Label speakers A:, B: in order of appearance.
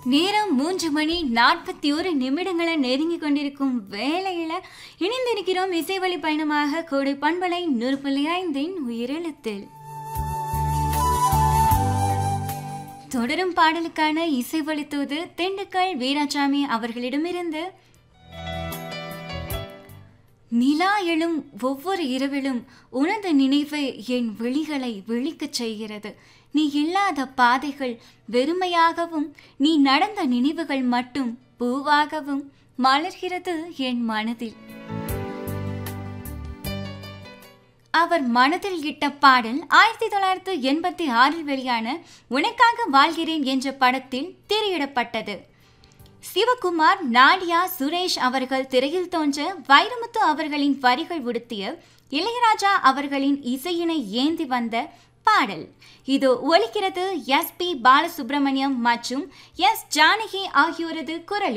A: நேரம் மூன்று மணி நாற்பத்தி ஒரு நிமிடங்களை நெருங்கி கொண்டிருக்கும் வேளையில இணைந்திருக்கிறோம் இசைவழி பயணமாக கோடை பண்பலை நூறு ஐந்தின் உயிரெழுத்தில் தொடரும் பாடலுக்கான இசைவழித்தூது திண்டுக்கல் வீராசாமி அவர்களிடமிருந்து நிலா எழும் ஒவ்வொரு இரவிலும் உனது நினைவு என் விழிகளை விழிக்கச் செய்கிறது நீ இல்லாத பாதைகள் வெறுமையாகவும் நீ நடந்த நினைவுகள் மட்டும் பூவாகவும் மலர்கிறது என் மனதில் அவர் மனதில் இட்ட பாடல் ஆயிரத்தி தொள்ளாயிரத்தி எண்பத்தி ஆறில் வெளியான உனக்காக வாழ்கிறேன் என்ற படத்தில் திரையிடப்பட்டது சிவகுமார் நாடியா சுரேஷ் அவர்கள் திரையில் தோன்ற வைரமுத்து அவர்களின் வரிகள் உடுத்திய இளையராஜா அவர்களின் இசையினை ஏந்தி வந்த பாடல் இது ஒலிக்கிறது எஸ் பி பாலசுப்ரமணியம் மற்றும் எஸ் ஜானகி ஆகியோரது குரலில்